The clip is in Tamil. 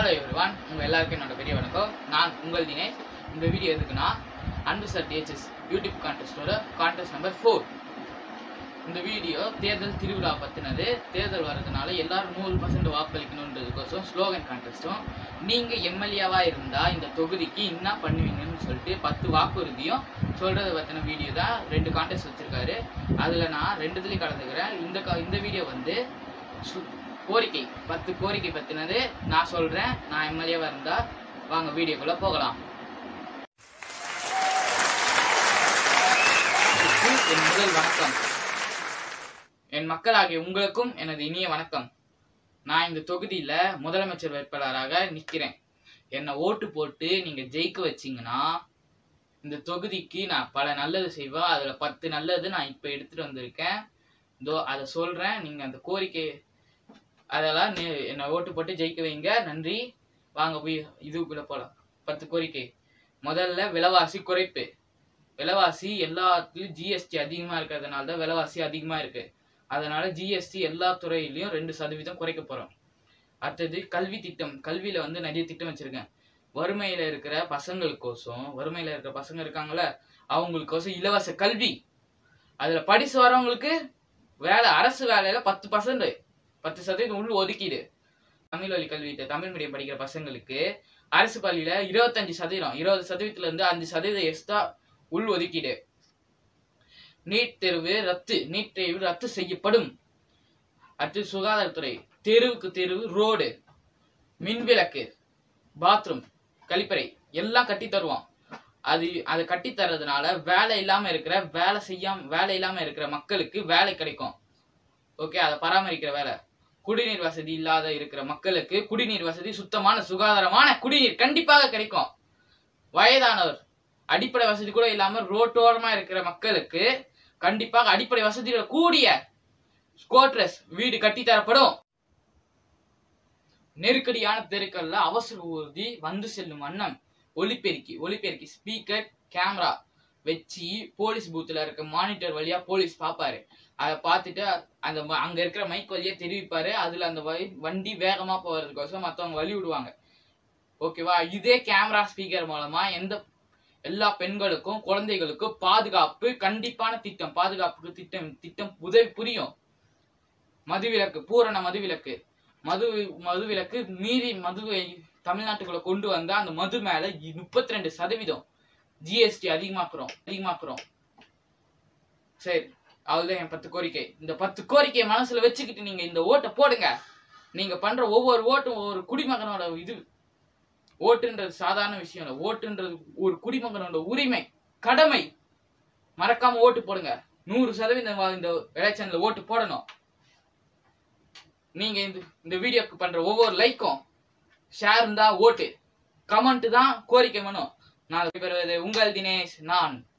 ஹலோ எவ்ரிவான் உங்கள் எல்லாருக்கும் என்னோட பெரிய வணக்கம் நான் உங்கள் தினேஷ் இந்த வீடியோ எதுக்குன்னா அன்பு சார் டிஹெச்எஸ் யூடியூப் கான்டெஸ்ட்டோட கான்டெஸ்ட் நம்பர் ஃபோர் இந்த வீடியோ தேர்தல் திருவிழா பற்றினது தேர்தல் வர்றதுனால எல்லாரும் நூறு பர்சன்ட் வாக்களிக்கணுன்றதுக்கோசம் ஸ்லோகன் கான்டெஸ்ட்டும் நீங்கள் எம்எல்ஏவாக இருந்தால் இந்த தொகுதிக்கு என்ன பண்ணுவீங்கன்னு சொல்லிட்டு பத்து வாக்குறுதியும் சொல்கிறத பற்றின வீடியோ தான் ரெண்டு கான்டெஸ்ட் வச்சுருக்காரு அதில் நான் ரெண்டுத்துலேயும் கலந்துக்கிறேன் இந்த கா இந்த வீடியோ வந்து சு- கோரிக்கை பத்து கோரிக்கை பற்றினது நான் சொல்கிறேன் நான் எம்எல்ஏவாக இருந்தால் வாங்க வீடியோக்குள்ளே போகலாம் என் முதல் வணக்கம் என் மக்களாகிய உங்களுக்கும் எனது இனிய வணக்கம் நான் இந்த தொகுதியில முதலமைச்சர் வேட்பாளராக நிற்கிறேன் என்னை ஓட்டு போட்டு நீங்க ஜெயிக்க வச்சீங்கன்னா இந்த தொகுதிக்கு நான் பல நல்லது செய்வேன் அதுல பத்து நல்லது நான் இப்ப எடுத்துட்டு வந்திருக்கேன் இதோ அதை சொல்றேன் நீங்க அந்த கோரிக்கை அதெல்லாம் நீ- என்னை ஓட்டு போட்டு ஜெயிக்க வைங்க நன்றி வாங்க போய் இதுக்குள்ள போலாம் பத்து கோரிக்கை முதல்ல விலைவாசி குறைப்பு விலைவாசி எல்லாத்துலயும் ஜிஎஸ்டி அதிகமா இருக்கிறதுனால தான் விலைவாசி அதிகமா இருக்கு அதனால ஜிஎஸ்டி எல்லா துறையிலயும் ரெண்டு சதவீதம் குறைக்க போறோம் அடுத்தது கல்வி திட்டம் கல்வியில வந்து நிறைய திட்டம் வச்சிருக்கேன் வறுமையில இருக்கிற பசங்களுக்கோசம் வறுமையில இருக்கிற பசங்க இருக்காங்கல்ல அவங்களுக்கோசம் இலவச கல்வி அதுல படிச்சு வரவங்களுக்கு வேலை அரசு வேலையில பத்து பர்சன்ட் பத்து சதவீதம் உள் ஒதுக்கீடு தமிழ் வழி கல்வி த- தமிழ் மீடியம் படிக்கிற பசங்களுக்கு அரசு பள்ளியில இருபத்தஞ்சு சதவீதம் இருபது சதவீதத்துல இருந்து அஞ்சு சதவீதம் எக்ஸ்ட்ரா உள் ஒதுக்கீடு நீட் தேர்வு ரத்து நீட் தேர்வு ரத்து செய்யப்படும் அடுத்து சுகாதாரத்துறை தெருவுக்கு தெருவு ரோடு மின்விளக்கு பாத்ரூம் கழிப்பறை எல்லாம் கட்டி தருவோம் அது அதை கட்டி தர்றதுனால வேலை இல்லாம இருக்கிற வேலை செய்யாம வேலை இல்லாம இருக்கிற மக்களுக்கு வேலை கிடைக்கும் ஓகே அதை பராமரிக்கிற வேலை குடிநீர் வசதி இல்லாத இருக்கிற மக்களுக்கு குடிநீர் வசதி சுத்தமான சுகாதாரமான குடிநீர் கண்டிப்பாக கிடைக்கும் வயதானவர் அடிப்படை வசதி கூட இல்லாம ரோட்டோரமா இருக்கிற மக்களுக்கு கண்டிப்பாக அடிப்படை வசதிகள் கூடிய ஸ்கோட்ரஸ் வீடு கட்டி தரப்படும் நெருக்கடியான தெருக்கள்ல அவசர ஊர்தி வந்து செல்லும் வண்ணம் ஒலிபெருக்கி ஒலிபெருக்கி ஸ்பீக்கர் கேமரா வச்சு போலீஸ் பூத்துல இருக்க மானிட்டர் வழியா போலீஸ் பாப்பாரு அதை பார்த்துட்டு அந்த ம- அங்க இருக்கிற மைக் வழியா தெரிவிப்பாரு அதுல அந்த வழி- வண்டி வேகமா போறதுக்கோசம் மத்தவங்க வழி விடுவாங்க ஓகேவா இதே கேமரா ஸ்பீக்கர் மூலமா எந்த எல்லா பெண்களுக்கும் குழந்தைகளுக்கும் பாதுகாப்பு கண்டிப்பான திட்டம் பாதுகாப்புக்கு திட்டம் திட்டம் உதவி புரியும் மதுவிலக்கு பூரண மதுவிலக்கு மது மதுவிலக்கு மீறி மதுவை தமிழ்நாட்டுக்குள்ள கொண்டு வந்தா அந்த மது மேல முப்பத்தி ரெண்டு சதவீதம் ஜிஎஸ்டி அதிகமாக்குறோம் அதிகமாக்குறோம் சரி அவ்வளவுதான் என் பத்து கோரிக்கை இந்த பத்து கோரிக்கையை மனசுல வச்சுக்கிட்டு நீங்க இந்த ஓட்டை போடுங்க நீங்க பண்ற ஒவ்வொரு ஓட்டும் ஒவ்வொரு குடிமகனோட இது ஓட்டுன்றது சாதாரண விஷயம் இல்லை ஓட்டுன்றது ஒரு குடிமகனோட உரிமை கடமை மறக்காம ஓட்டு போடுங்க நூறு சதவீதம் வா- இந்த எலெக்ஷன்ல ஓட்டு போடணும் நீங்க இந்த இந்த வீடியோக்கு பண்ற ஒவ்வொரு லைக்கும் ஷேர் தான் ஓட்டு கமெண்ட் தான் கோரிக்கை மனு நான் பெறுவது உங்கள் தினேஷ் நான்